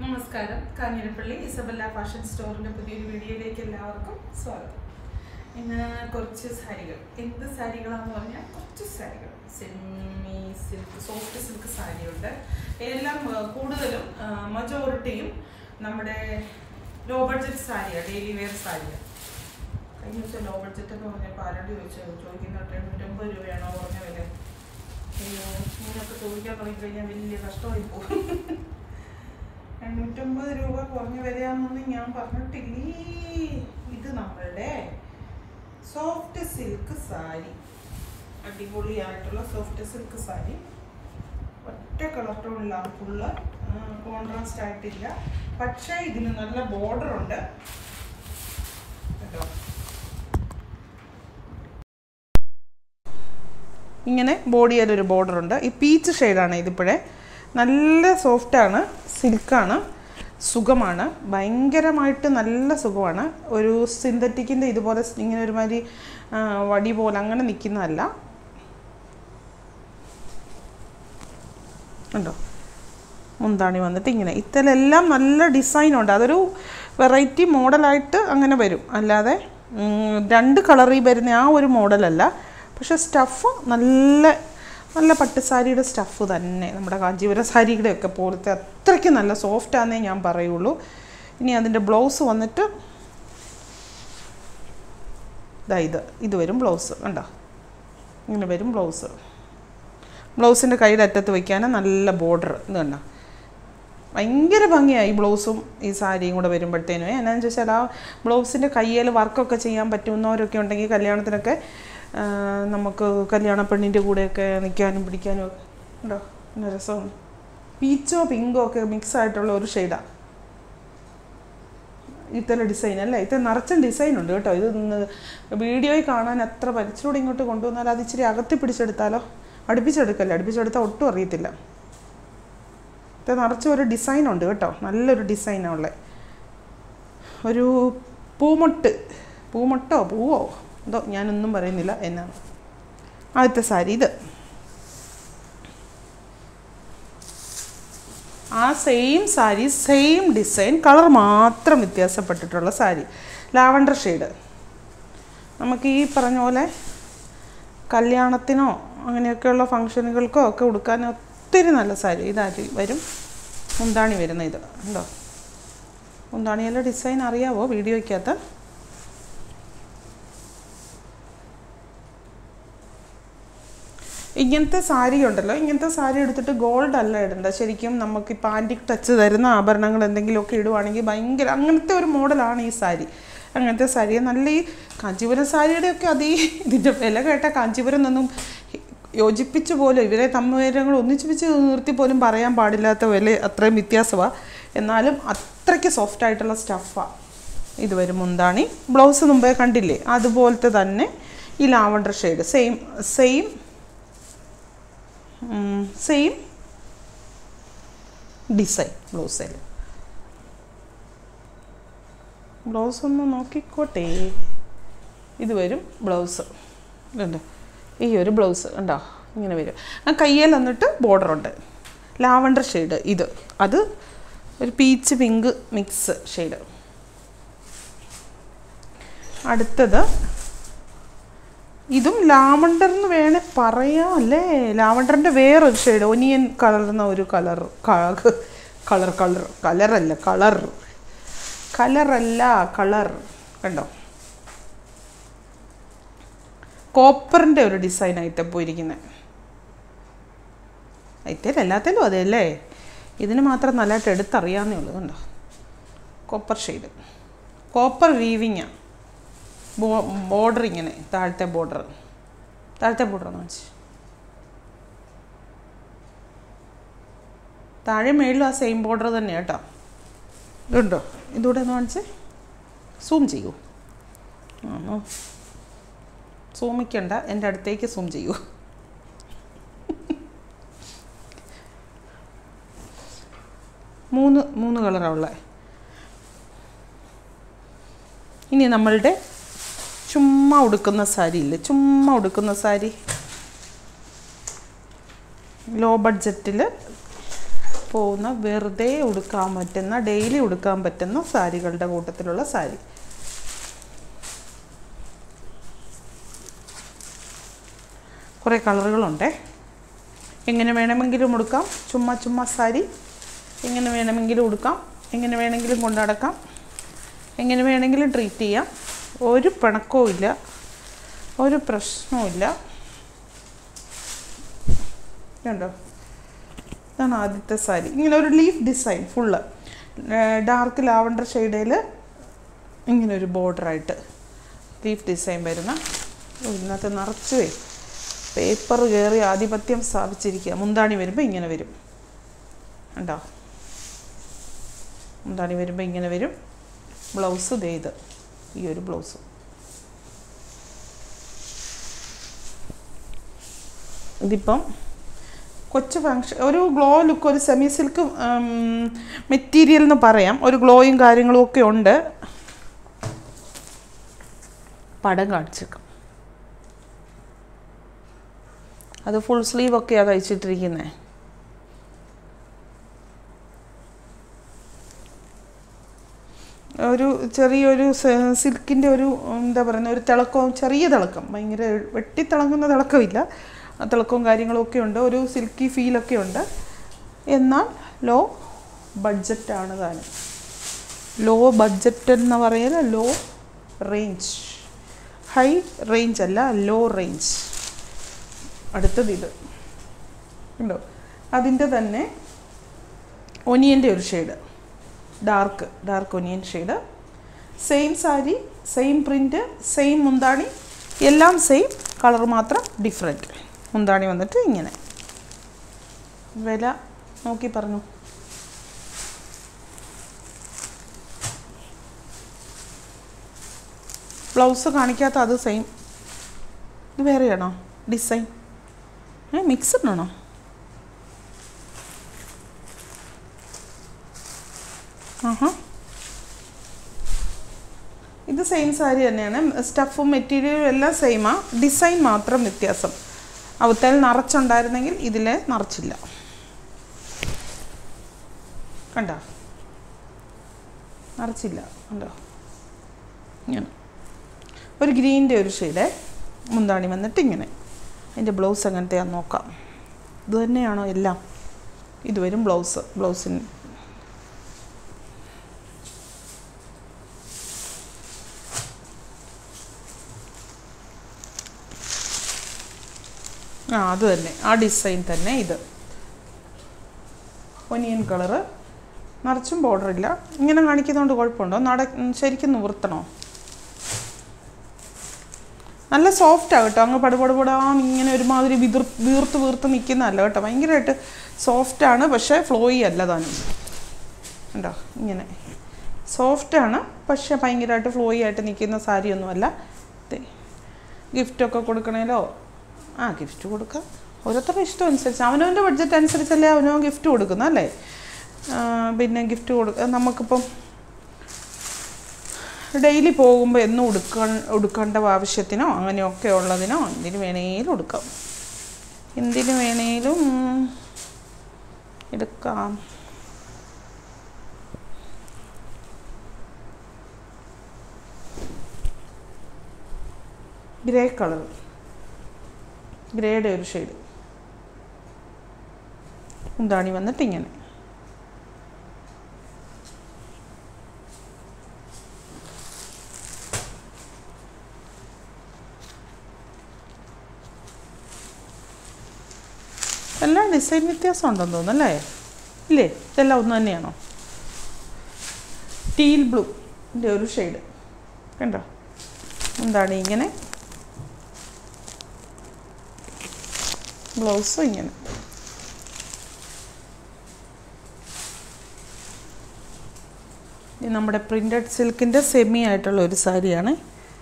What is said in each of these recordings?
നമസ്കാരം Kanjirappally Isabella fashion സ്റ്റോറിൻ്റെ പുതിയൊരു വീഡിയോയിലേക്ക് എല്ലാവർക്കും സ്വാഗതം ഇന്ന് കുറച്ച് സാരികൾ എന്ത് സാരികളാന്ന് പറഞ്ഞാൽ കുറച്ച് സാരികൾ സെമി സിൽക്ക് സോഫ്റ്റ് സിൽക്ക് സാരിയുണ്ട് എല്ലാം ആ, കൂടുതലും മജോറിറ്റിയും നമ്മുടെ ലോ ബഡ്ജറ്റ് സാരിയാണ് ഡെയിലി വെയർ സാരിയാണ് കഴിഞ്ഞ ദിവസം ലോ ബഡ്ജറ്റ് എന്ന് പറഞ്ഞപ്പോൾ ആരോട് ചോദിച്ചു ചോദിക്കുന്ന എണ്ണൂറ്റമ്പത് രൂപയാണോ പറഞ്ഞ വില അയ്യോ ഇങ്ങനെയൊക്കെ ചോദിക്കാൻ തുടങ്ങിക്കഴിഞ്ഞാൽ വലിയ കഷ്ടമായി പോകും എണ്ണൂറ്റമ്പത് രൂപ കുറഞ്ഞ വിലയാണെന്നൊന്നും ഞാൻ പറഞ്ഞിട്ടില്ലേ ഇത് നമ്മളുടെ സോഫ്റ്റ് സിൽക്ക് സാരി അടിപൊളിയായിട്ടുള്ള സോഫ്റ്റ് സിൽക്ക് സാരി ഒറ്റ കളർ ടോണിലാണ് ഫുള്ള് കോൺട്രാസ്റ്റ് ആയിട്ടില്ല പക്ഷേ ഇതിന് നല്ല ബോർഡർ ഉണ്ട് കേട്ടോ ഇങ്ങനെ ബോഡിയിലൊരു ബോർഡർ ഉണ്ട് ഈ പീച്ച് ഷെയ്ഡാണ് ഇതിപ്പോഴേ നല്ല സോഫ്റ്റാണ് സിൽക്കാണ് സുഖമാണ് ഭയങ്കരമായിട്ട് നല്ല സുഖമാണ് ഒരു സിന്തറ്റിക്കിൻ്റെ ഇതുപോലെ ഇങ്ങനെ ഒരുമാതിരി ആ, വടി പോലെ അങ്ങനെ നിൽക്കുന്നതല്ല ഉണ്ടോ മുന്താണി വന്നിട്ട് ഇങ്ങനെ ഇത്തലെല്ലാം നല്ല ഡിസൈൻ ഉണ്ട് അതൊരു വെറൈറ്റി മോഡലായിട്ട് അങ്ങനെ വരും അല്ലാതെ ഉം, രണ്ട് കളറിൽ വരുന്ന ആ ഒരു മോഡലല്ല പക്ഷെ സ്റ്റഫ് നല്ല നല്ല പട്ടുസാരിയുടെ സ്റ്റഫ് തന്നെ നമ്മുടെ കാഞ്ചീപുരം സാരിയുടെ ഒക്കെ പോലത്തെ അത്രയ്ക്ക് നല്ല സോഫ്റ്റ് ആണെന്നേ ഞാൻ പറയുള്ളൂ ഇനി അതിൻ്റെ ബ്ലൗസ് വന്നിട്ട് ഇതാ ഇത് ഇത് വരും ബ്ലൗസ് കണ്ടോ ഇങ്ങനെ വരും ബ്ലൗസ് ബ്ലൗസിൻ്റെ കൈയുടെ അറ്റത്ത് വയ്ക്കാൻ നല്ല ബോർഡർ ഇത് കണ്ടോ ഭയങ്കര ഭംഗിയായി ഈ ബ്ലൗസും ഈ സാരിയും കൂടെ വരുമ്പോഴത്തേനും എന്നാന്ന് ചോദിച്ചാൽ ആ ബ്ലൗസിൻ്റെ കയ്യിൽ വർക്കൊക്കെ ചെയ്യാൻ പറ്റുന്നവരൊക്കെ ഉണ്ടെങ്കിൽ കല്യാണത്തിനൊക്കെ ആ, നമുക്ക് കല്യാണ പെണ്ണിൻ്റെ കൂടെയൊക്കെ നിൽക്കാനും പിടിക്കാനും ഒക്കെ ഉണ്ടോ നല്ല രസമാണ് പീച്ചോ പിങ്കോ ഒക്കെ മിക്സ് ആയിട്ടുള്ള ഒരു ഷെയ്ഡാണ് ഇത്തരം ഡിസൈൻ അല്ലേ ഇത് നിറച്ചും ഡിസൈൻ ഉണ്ട് കേട്ടോ ഇത് ഇന്ന് വീഡിയോയിൽ കാണാൻ അത്ര പരിച്ചൂടെ ഇങ്ങോട്ട് കൊണ്ടുവന്നാൽ അത് ഇച്ചിരി അകത്തി പിടിച്ചെടുത്താലോ അടുപ്പിച്ചെടുക്കല്ലേ അടുപ്പിച്ചെടുത്താൽ ഒട്ടും അറിയത്തില്ല ഇത് നിറച്ച് ഒരു ഡിസൈൻ ഉണ്ട് കേട്ടോ നല്ലൊരു ഡിസൈനാണ് ഉള്ളത് ഒരു പൂമൊട്ട് പൂമൊട്ടോ പൂവോ എന്തോ ഞാനൊന്നും പറയുന്നില്ല എന്നാണ് ആദ്യത്തെ സാരി ഇത് ആ same sari same design colour മാത്രം വ്യത്യാസപ്പെട്ടിട്ടുള്ള സാരി ലാവണ്ടർ ഷെയ്ഡ് നമുക്ക് ഈ പറഞ്ഞ പോലെ കല്യാണത്തിനോ അങ്ങനെയൊക്കെയുള്ള ഫങ്ഷനുകൾക്കോ ഒക്കെ ഉടുക്കാൻ ഒത്തിരി നല്ല സാരി ഇതാരി വരും മുന്താണി വരുന്ന ഇത് ഉണ്ടോ മുന്താണിയെല്ലാം ഡിസൈൻ അറിയാവോ വീഡിയോയ്ക്കകത്ത് ഇങ്ങനത്തെ സാരി ഉണ്ടല്ലോ ഇങ്ങനത്തെ സാരി എടുത്തിട്ട് ഗോൾഡ് അല്ല ഇടേണ്ടത് ശരിക്കും നമുക്ക് ഈ പാൻറ്റിക് ടച്ച് തരുന്ന ആഭരണങ്ങൾ എന്തെങ്കിലുമൊക്കെ ഇടുവാണെങ്കിൽ ഭയങ്കര അങ്ങനത്തെ ഒരു മോഡലാണ് ഈ സാരി അങ്ങനത്തെ സാരി നല്ല ഈ കാഞ്ചീപുരം സാരിയുടെയൊക്കെ അതേ ഇതിൻ്റെ വില കേട്ട കാഞ്ചീപുരം നിന്നും യോജിപ്പിച്ച് പോലും ഇവരെ തമ്മിലങ്ങൾ ഒന്നിച്ച് വെച്ച് നിർത്തി പോലും പറയാൻ പാടില്ലാത്ത വില അത്രയും വ്യത്യാസമാണ് എന്നാലും അത്രയ്ക്ക് സോഫ്റ്റ് ആയിട്ടുള്ള സ്റ്റഫാണ് ഇത് വരും മുന്താണി ബ്ലൗസ് മുമ്പേ കണ്ടില്ലേ അതുപോലത്തെ തന്നെ ഈ lavender shade same same same design ബ്ലൗസിൽ ബ്ലൗസ് ഒന്ന് നോക്കിക്കോട്ടെ ഇത് വരും ബ്ലൗസ് ഇതുണ്ട് ഈ ഒരു ബ്ലൗസ് ഉണ്ടോ ഇങ്ങനെ വരും ആ കയ്യിൽ വന്നിട്ട് ബോർഡർ ഉണ്ട് ലാവണ്ടർ ഷെയ്ഡ് ഇത് അത് ഒരു പീച്ച് പിങ്ക് മിക്സ് ഷെയ്ഡ് അടുത്തത് ഇതും ലാവണ്ടർ എന്ന് വേണേ പറയാം അല്ലേ ലാവണ്ടറിൻ്റെ വേറൊരു ഷെയ്ഡ് ഒനിയൻ കളർന്ന ഒരു കളർ കളർ കളർ കളറല്ല കളർ കളറല്ല കളർ കണ്ടോ കോപ്പറിൻ്റെ ഒരു ഡിസൈൻ ആയിട്ട് പോയിരിക്കുന്നത് ഐറ്റൽ എല്ലാത്തിലും അതെ അല്ലേ ഇതിന് മാത്രം നല്ലതായിട്ട് എടുത്തറിയാവുന്നേ ഉള്ളൂ കണ്ടോ കോപ്പർ ഷെയ്ഡ് കോപ്പർ വീവിങ്ങാണ് ബോ ബോർഡർ ഇങ്ങനെ താഴത്തെ ബോർഡർ താഴത്തെ ബോർഡർ എന്ന് വെച്ച് താഴെ മേളിലും ആ സെയിം ബോർഡർ തന്നെ കേട്ടോ ഇതുണ്ടോ ഇതൂടെ ഒന്ന് കാണിച്ച് സൂം ചെയ്യൂ ആ സൂമിക്കണ്ട എൻ്റെ അടുത്തേക്ക് സൂം ചെയ്യൂ മൂന്ന് മൂന്ന് കളറാണ് ഉള്ളത് ഇനി നമ്മളുടെ ചുമ്മാ ഉടുക്കുന്ന സാരി ഇല്ലേ ചുമ്മാ ഉടുക്കുന്ന സാരി ലോ ബഡ്ജറ്റിൽ പോകുന്ന വെറുതെ ഉടുക്കാൻ പറ്റുന്ന ഡെയിലി ഉടുക്കാൻ പറ്റുന്ന സാരികളുടെ കൂട്ടത്തിലുള്ള സാരി കുറേ കളറുകളുണ്ടേ എങ്ങനെ വേണമെങ്കിലും ഉടുക്കാം ചുമ്മാ ചുമ്മാ സാരി എങ്ങനെ വേണമെങ്കിലും ഉടുക്കാം എങ്ങനെ വേണമെങ്കിലും കൊണ്ടു നടക്കാം എങ്ങനെ വേണമെങ്കിലും ട്രീറ്റ് ചെയ്യാം ഒരു പിണക്കവും ഇല്ല ഒരു പ്രശ്നവും ഇല്ല കണ്ടോ ഇതാണ് ആദ്യത്തെ സാരി ഇങ്ങനെ ഒരു leaf design full dark lavender ഷെയ്ഡയിൽ ഇങ്ങനെ ഒരു ബോർഡറായിട്ട് ലീഫ് ഡിസൈൻ വരുന്ന ഓ, ഇതിനകത്ത് നിറച്ചുവേ പേപ്പർ കയറി ആധിപത്യം സ്ഥാപിച്ചിരിക്കുക മുന്താണി വരുമ്പോൾ ഇങ്ങനെ വരും ഉണ്ടോ മുന്താണി വരുമ്പോൾ ഇങ്ങനെ വരും ബ്ലൗസ് ദേ ഇത് ഈ ഒരു ബ്ലൗസ് ഇതിപ്പം കൊച്ചു ഫങ്ഷൻ ഒരു ഗ്ലോ ലുക്ക് ഒരു സെമി സിൽക്ക് മെറ്റീരിയൽ എന്ന് പറയാം ഒരു ഗ്ലോയും കാര്യങ്ങളും ഒക്കെ ഉണ്ട് പടം കാണിച്ചേക്കാം അത് ഫുൾ സ്ലീവ് ഒക്കെയാണ് തയ്ച്ചിട്ടിരിക്കുന്നത് ഒരു ചെറിയൊരു സിൽക്കിൻ്റെ ഒരു എന്താ പറയുന്ന ഒരു തിളക്കവും ചെറിയ തിളക്കം ഭയങ്കര വെട്ടിത്തിളങ്ങുന്ന തിളക്കമില്ല ആ തിളക്കവും കാര്യങ്ങളും ഒക്കെ ഉണ്ട് ഒരു സിൽക്കി ഫീലൊക്കെ ഉണ്ട് എന്നാൽ ലോ ബഡ്ജറ്റാണ് താനും ലോ ബഡ്ജറ്റ് എന്ന് പറയുന്നത് ലോ റേഞ്ച് ഹൈ റേഞ്ച് അല്ല ലോ റേഞ്ച് അടുത്തത് ഇത് ഉണ്ടോ അതിൻ്റെ തന്നെ ഒനിയൻ്റെ ഒരു shade dark dark onion shade same sari same print same മുന്താണി എല്ലാം സെയിം കളർ മാത്രം ഡിഫറെൻറ്റ് മുന്താണി വന്നിട്ട് ഇങ്ങനെ വില നോക്കി പറഞ്ഞു ബ്ലൗസ് കാണിക്കാത്ത അത് സെയിം ഇത് വേറെയാണോ ഡിസൈൻ ഏ മിക്സഡ് ആണോ ആഹാ ഇത് സെയിം സാരി തന്നെയാണ് സ്റ്റഫും മെറ്റീരിയലും എല്ലാം സെയിമാ ഡിസൈൻ മാത്രം വ്യത്യാസം അവത്തേൽ നിറച്ചുണ്ടായിരുന്നെങ്കിൽ ഇതിൽ നിറച്ചില്ല കണ്ടോ നിറച്ചില്ല കണ്ടോ ഇങ്ങനെ ഒരു ഗ്രീൻ്റെ ഒരു ഷെയ്ഡേ മുന്താണി വന്നിട്ട് ഇങ്ങനെ അതിൻ്റെ ബ്ലൗസ് എങ്ങനത്തെയാന്ന് നോക്കാം ഇത് തന്നെയാണോ എല്ലാം ഇത് വരും ബ്ലൗസ് ബ്ലൗസിന് ആ അത് തന്നെ ആ ഡിസൈൻ തന്നെ ഇത് ഒനിയൻ കളറ് നിറച്ചും ബോർഡർ ഇല്ല ഇങ്ങനെ കാണിക്കുന്നതുകൊണ്ട് കുഴപ്പമുണ്ടോ നട ശരിക്കും നിവർത്തണോ നല്ല സോഫ്റ്റാണ് കേട്ടോ അങ്ങ് പടുപടുപടാം ഇങ്ങനെ ഒരുമാതിരി വിതിർ വീർത്ത് വീർത്ത് നിൽക്കുന്നതല്ല കേട്ടോ ഭയങ്കരമായിട്ട് സോഫ്റ്റാണ് പക്ഷേ ഫ്ലോയി അല്ല താനും ഉണ്ടോ ഇങ്ങനെ സോഫ്റ്റാണ് പക്ഷേ ഭയങ്കരമായിട്ട് ഫ്ലോയി ആയിട്ട് നിൽക്കുന്ന സാരിയൊന്നുമല്ല ദേ, ഗിഫ്റ്റൊക്കെ കൊടുക്കണേലോ ആ ഗിഫ്റ്റ് കൊടുക്കാം ഓരോരുത്തരുടെ ഇഷ്ടം അനുസരിച്ച് അവനവൻ്റെ ബഡ്ജറ്റ് അനുസരിച്ചല്ലേ അവനവൻ ഗിഫ്റ്റ് കൊടുക്കുന്നത് അല്ലേ ആ, പിന്നെ ഗിഫ്റ്റ് കൊടുക്ക നമുക്കിപ്പം ഡെയിലി പോകുമ്പോൾ എന്നും ഉടുക്ക ഉടുക്കേണ്ട ആവശ്യത്തിനോ അങ്ങനെയൊക്കെ ഉള്ളതിനോ എന്തിനു വേണേലും ഉടുക്കാം എന്തിനു വേണേലും എടുക്കാം ഗ്രേ കളർ ഗ്രേയുടെ ഒരു ഷെയ്ഡ് മുന്താണി വന്നിട്ട് ഇങ്ങനെ എല്ലാം ഡിസൈൻ വ്യത്യാസം ഉണ്ടെന്ന് തോന്നുന്നു അല്ലേ ഇല്ലേ ഇതെല്ലാം ഒന്ന് തന്നെയാണോ ടീൽ ബ്ലൂ ൻ്റെ ഒരു ഷെയ്ഡ് കണ്ടോ എന്താണ് ഇങ്ങനെ ബ്ലൗസും ഇങ്ങനെ ഇത് നമ്മുടെ പ്രിൻറ്റഡ് സിൽക്കിൻ്റെ സെമി ആയിട്ടുള്ള ഒരു സാരിയാണ്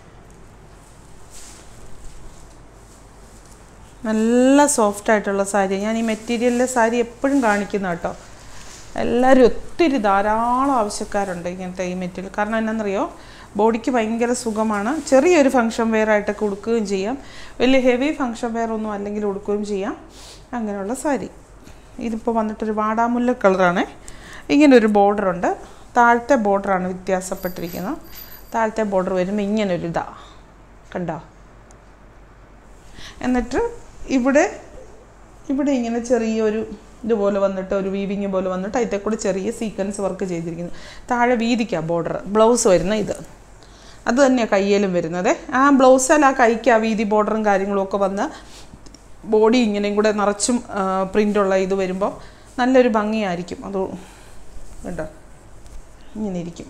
നല്ല സോഫ്റ്റ് ആയിട്ടുള്ള സാരി ഞാൻ ഈ മെറ്റീരിയലിലെ സാരി എപ്പോഴും കാണിക്കുന്ന കേട്ടോ എല്ലാവരും ഒത്തിരി ധാരാളം ആവശ്യക്കാരുണ്ട് ഇങ്ങനത്തെ ഈ മെറ്റീരിയൽ കാരണം എന്നാണെന്നറിയോ ബോഡിക്ക് ഭയങ്കര സുഖമാണ് ചെറിയൊരു ഫങ്ഷൻ വെയർ ആയിട്ടൊക്കെ ഉടുക്കുകയും ചെയ്യാം വലിയ ഹെവി ഫങ്ഷൻ വെയർ ഒന്നും അല്ലെങ്കിൽ ഉടുക്കുകയും ചെയ്യാം അങ്ങനെയുള്ള സാരി ഇതിപ്പോൾ വന്നിട്ടൊരു വാടാമുല്ല കളറാണ് ഇങ്ങനെ ഒരു ബോർഡറുണ്ട് താഴത്തെ ബോർഡറാണ് വ്യത്യാസപ്പെട്ടിരിക്കുന്നത് താഴത്തെ ബോർഡർ വരുമ്പോൾ ഇങ്ങനൊരു ഇതാ കണ്ടോ എന്നിട്ട് ഇവിടെ ഇവിടെ ഇങ്ങനെ ചെറിയൊരു ഇതുപോലെ വന്നിട്ട് ഒരു വീവിങ് പോലെ വന്നിട്ട് അതിൻ്റെ കൂടെ ചെറിയ സീക്വൻസ് വർക്ക് ചെയ്തിരിക്കുന്നു താഴെ വീതിക്കാണ് ബോർഡർ ബ്ലൗസ് വരുന്ന ഇത് അത് തന്നെയാണ് കയ്യിലും വരുന്നത് ആ ബ്ലൗസിൽ ആ കൈക്ക് ആ വീതി ബോർഡറും കാര്യങ്ങളും ഒക്കെ വന്ന് ബോഡി ഇങ്ങനെയും കൂടെ നിറച്ചും പ്രിൻ്റുള്ള ഇത് വരുമ്പോൾ നല്ലൊരു ഭംഗിയായിരിക്കും അത് കണ്ടോ ഇങ്ങനെ ഇരിക്കും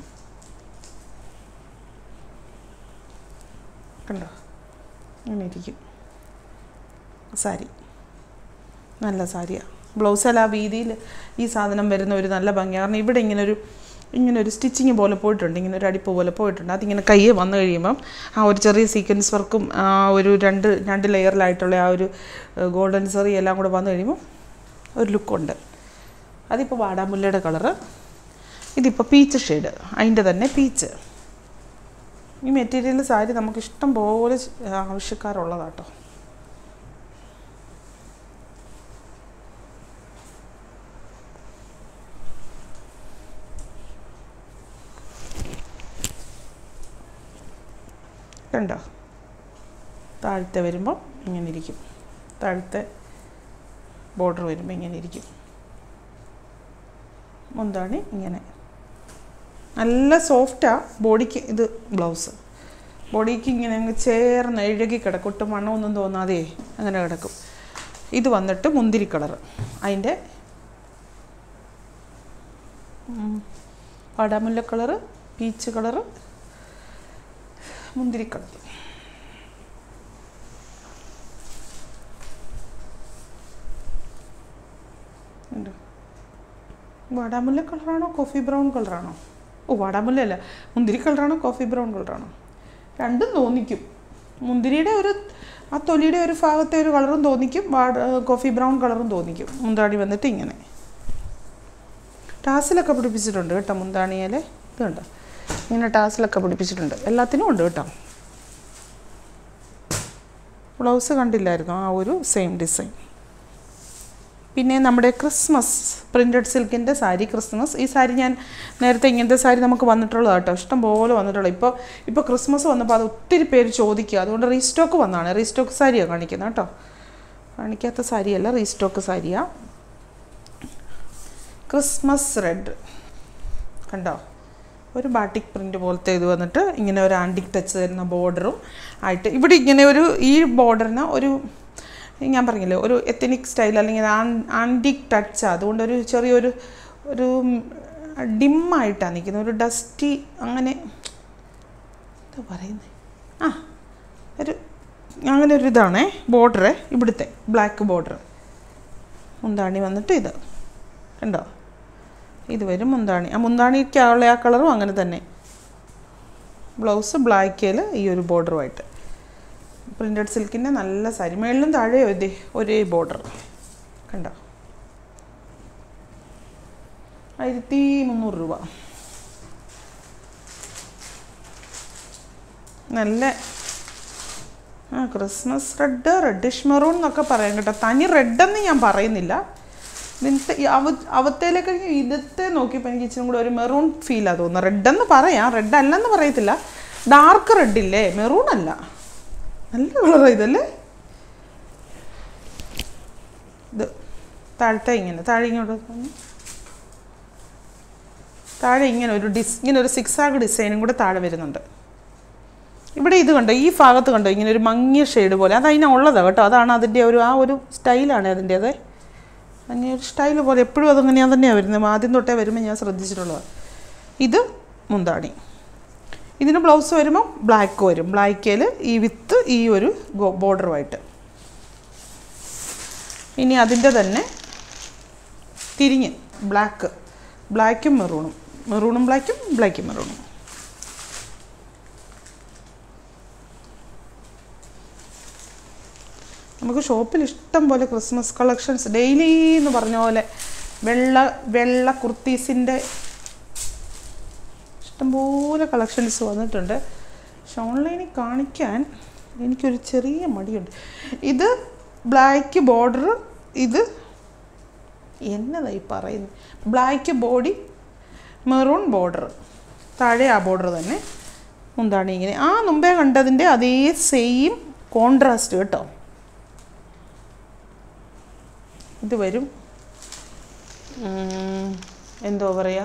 കണ്ടോ ഇങ്ങനെ ഇരിക്കും സാരി നല്ല സാരിയാണ് ബ്ലൗസിൽ ആ വീതിയിൽ ഈ സാധനം വരുന്ന ഒരു നല്ല ഭംഗിയാണ് കാരണം ഇവിടെ ഇങ്ങനെ ഒരു ഇങ്ങനെ ഒരു സ്റ്റിച്ചിങ് പോലെ പോയിട്ടുണ്ട് ഇങ്ങനെ ഒരു അടിപ്പ് പോലെ പോയിട്ടുണ്ട് അതിങ്ങനെ കയ്യെ വന്നു കഴിയുമ്പം ആ ഒരു ചെറിയ സീക്വൻസ് വർക്കും ആ ഒരു രണ്ട് രണ്ട് ലെയറിലായിട്ടുള്ള ആ ഒരു ഗോൾഡൻ സെറി എല്ലാം കൂടെ വന്നു കഴിയുമ്പോൾ ഒരു ലുക്കുണ്ട് അതിപ്പോൾ വാടാമുല്ലയുടെ കളറ് ഇതിപ്പോൾ പീച്ച് ഷെയ്ഡ് അതിൻ്റെ തന്നെ പീച്ച് ഈ മെറ്റീരിയൽ സാരി നമുക്ക് ഇഷ്ടം പോലെ ആവശ്യക്കാരുള്ളതാട്ടോ കണ്ടോ താഴത്തെ വരുമ്പോൾ ഇങ്ങനെ ഇരിക്കും താഴത്തെ ബോർഡർ വരുമ്പോൾ ഇങ്ങനെ ഇരിക്കും മുന്താണി ഇങ്ങനെ നല്ല സോഫ്റ്റാണ് ബോഡിക്ക് ഇത് ബ്ലൗസ് ബോഡിക്ക് ഇങ്ങനെ അങ്ങ് ചേർന്ന് എഴുകി കിടക്കും ഒട്ടും മണമൊന്നും തോന്നാതെ അങ്ങനെ കിടക്കും ഇത് വന്നിട്ട് മുന്തിരി കളർ അതിൻ്റെ വാടാമുല്ല കളറ് പീച്ച് കളറ് മുന്തിരി കളർ ഉണ്ട് വാടാമുല്ല കളറാണോ കോഫി ബ്രൗൺ കളറാണോ ഓ വാടാമുല്ല അല്ല മുന്തിരി കളറാണോ കോഫി ബ്രൗൺ കളറാണോ രണ്ടും തോന്നിക്കും മുന്തിരിയുടെ ഒരു ആ തൊലിയുടെ ഒരു ഭാഗത്തെ ഒരു കളറും തോന്നിക്കും വാട കോഫി ബ്രൗൺ കളറും തോന്നിക്കും മുന്താണി വന്നിട്ട് ഇങ്ങനെ ടാസിലൊക്കെ പിടിപ്പിച്ചിട്ടുണ്ട് കേട്ടോ മുന്താണിയിലെ ഇത് കണ്ടോ ഇങ്ങനെ ടാസിലൊക്കെ പിടിപ്പിച്ചിട്ടുണ്ട് എല്ലാത്തിനും ഉണ്ട് കേട്ടോ ബ്ലൗസ് കണ്ടില്ലായിരുന്നു ആ ഒരു സെയിം ഡിസൈൻ പിന്നെ നമ്മുടെ ക്രിസ്മസ് പ്രിൻറ്റഡ് സിൽക്കിൻ്റെ സാരി ക്രിസ്മസ് ഈ സാരി ഞാൻ നേരത്തെ ഇങ്ങനത്തെ സാരി നമുക്ക് വന്നിട്ടുള്ളത് കേട്ടോ ഇഷ്ടം പോലെ വന്നിട്ടുള്ളത് ഇപ്പോൾ ഇപ്പോൾ ക്രിസ്മസ് വന്നപ്പോൾ അത് ഒത്തിരി പേര് ചോദിക്കുക അതുകൊണ്ട് റീസ്റ്റോക്ക് വന്നതാണ് റീസ്റ്റോക്ക് സാരിയാണ് കാണിക്കുന്നത് കേട്ടോ കാണിക്കാത്ത സാരിയല്ല റീസ്റ്റോക്ക് സാരിയാണ് ക്രിസ്മസ് റെഡ് കണ്ടോ ഒരു ബാട്ടിക് പ്രിൻ്റ് പോലത്തെ ഇത് വന്നിട്ട് ഇങ്ങനെ ഒരു ആൻറ്റിക് ടച്ച് തരുന്ന ബോർഡറും ആയിട്ട് ഇവിടെ ഇങ്ങനെ ഒരു ഈ ബോർഡറിന് ഒരു ഞാൻ പറഞ്ഞില്ലേ ഒരു എത്തനിക് സ്റ്റൈൽ അല്ലെങ്കിൽ ആൻറ്റിക് ടച്ച് അതുകൊണ്ട് ഒരു ചെറിയൊരു ഒരു ഡിമ്മായിട്ടാണ് നിൽക്കുന്നത് ഒരു ഡസ്റ്റി അങ്ങനെ എന്താ പറയുന്നത് ആ ഒരു അങ്ങനെ ഒരു ഇതാണേ ബോർഡറ് ഇവിടുത്തെ ബ്ലാക്ക് ബോർഡർ മുന്താണി വന്നിട്ട് ഇത് കണ്ടോ ഇത് വരും മുന്താണി ആ മുന്താണിക്കുള്ള ആ കളറും അങ്ങനെ തന്നെ ബ്ലൗസ് ബ്ലാക്കിൽ ഈ ഒരു ബോർഡറുമായിട്ട് പ്രിൻറ്റഡ് സിൽക്കിൻ്റെ നല്ല സാരി മേളിലും താഴെ ഇതേ ഒരേ ബോർഡർ കണ്ടോ ആയിരത്തി മുന്നൂറ് രൂപ നല്ല ആ ക്രിസ്മസ് റെഡ് റെഡിഷ് മെറൂൺ എന്നൊക്കെ പറയാം കേട്ടോ തനി റെഡെന്ന് ഞാൻ പറയുന്നില്ല ഇതിനത്തെ ഈ അവ അവത്തേലേക്ക് ഇതത്തെ നോക്കിയപ്പോൾ എനിക്ക് ഇച്ചിരി കൂടെ ഒരു മെറൂൺ ഫീലാണ് തോന്നുന്നത് റെഡെന്ന് പറയാം റെഡ് അല്ലെന്ന് പറയത്തില്ല ഡാർക്ക് റെഡില്ലേ മെറൂൺ അല്ല നല്ല കളറാണ് ഇതല്ലേ ഇത് താഴത്തെ ഇങ്ങനെ താഴെ ഇങ്ങോട്ട് താഴെ ഇങ്ങനെ ഒരു ഡിസ് ഇങ്ങനെ ഒരു സിക്സ് ആഗ് ഡിസൈനും കൂടെ താഴെ വരുന്നുണ്ട് ഇവിടെ ഇത് കണ്ടോ ഈ ഭാഗത്ത് കണ്ടോ ഇങ്ങനെ ഒരു മങ്ങിയ ഷെയ്ഡ് പോലെ അത് അതിനുള്ളതാണ് കേട്ടോ അതാണ് അതിൻ്റെ ഒരു ആ ഒരു സ്റ്റൈലാണ് അതിൻ്റേത് അങ്ങനെ ഒരു സ്റ്റൈൽ പോലെ എപ്പോഴും അതങ്ങനെയാണ് തന്നെയാണ് വരുന്നത് ആദ്യം തൊട്ടേ വരുമ്പോൾ ഞാൻ ശ്രദ്ധിച്ചിട്ടുള്ളത് ഇത് മുന്താണി ഇതിന് ബ്ലൗസ് വരുമ്പോൾ ബ്ലാക്ക് വരും ബ്ലാക്കിൽ ഈ വിത്ത് ഈ ഒരു ബോർഡറുമായിട്ട് ഇനി അതിൻ്റെ തന്നെ തിരിഞ്ഞ് ബ്ലാക്ക് ബ്ലാക്കും മെറൂണും മെറൂണും ബ്ലാക്കും ബ്ലാക്കും മെറൂണും നമുക്ക് ഷോപ്പിൽ ഇഷ്ടം പോലെ ക്രിസ്മസ് കളക്ഷൻസ് ഡെയിലി എന്ന് പറഞ്ഞ പോലെ വെള്ള വെള്ള കുർത്തീസിൻ്റെ ഇഷ്ടംപോലെ കളക്ഷൻസ് വന്നിട്ടുണ്ട് പക്ഷെ ഓൺലൈനിൽ കാണിക്കാൻ എനിക്കൊരു ചെറിയ മടിയുണ്ട് ഇത് ബ്ലാക്ക് ബോർഡർ ഇത് എന്നതായി പറയുന്നത് ബ്ലാക്ക് ബോഡി മെറൂൺ ബോർഡർ താഴെ ആ ബോർഡർ തന്നെ മുന്താണി ഇങ്ങനെ ആ മുമ്പേ കണ്ടതിൻ്റെ അതേ സെയിം കോൺട്രാസ്റ്റ് കേട്ടോ ഇത് വരും ഉം, എന്തോ പറയുക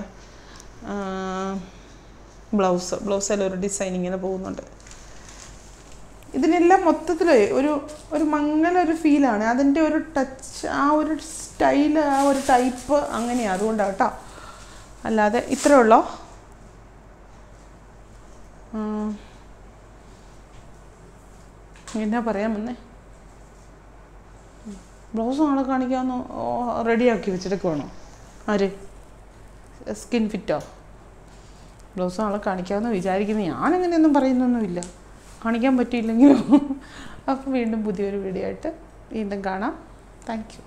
ബ്ലൗസ് ബ്ലൗസിൽ ഒരു ഡിസൈൻ ഇങ്ങനെ പോകുന്നുണ്ട് ഇതിനെല്ലാം മൊത്തത്തിൽ ഒരു ഒരു മങ്ങല ഒരു ഫീലാണ് അതിൻ്റെ ഒരു ടച്ച് ആ ഒരു സ്റ്റൈൽ ആ ഒരു ടൈപ്പ് അങ്ങനെയാണ് അതുകൊണ്ടാണ് കേട്ടോ അല്ലാതെ ഇത്രേ ഉള്ളോ ഉം. എന്നാ പറയാൻ വന്നേ ബ്ലൗസ് നാളെ കാണിക്കാമെന്ന് റെഡിയാക്കി വെച്ചിട്ടൊക്കെ ആര് സ്കിൻ ഫിറ്റോ ബ്ലൗസ് നാളെ കാണിക്കാമെന്ന് വിചാരിക്കുന്നു ഞാനങ്ങനെയൊന്നും പറയുന്നൊന്നുമില്ല കാണിക്കാൻ പറ്റിയില്ലെങ്കിലും അപ്പോൾ വീണ്ടും പുതിയൊരു വീഡിയോ ആയിട്ട് വീണ്ടും കാണാം താങ്ക് യു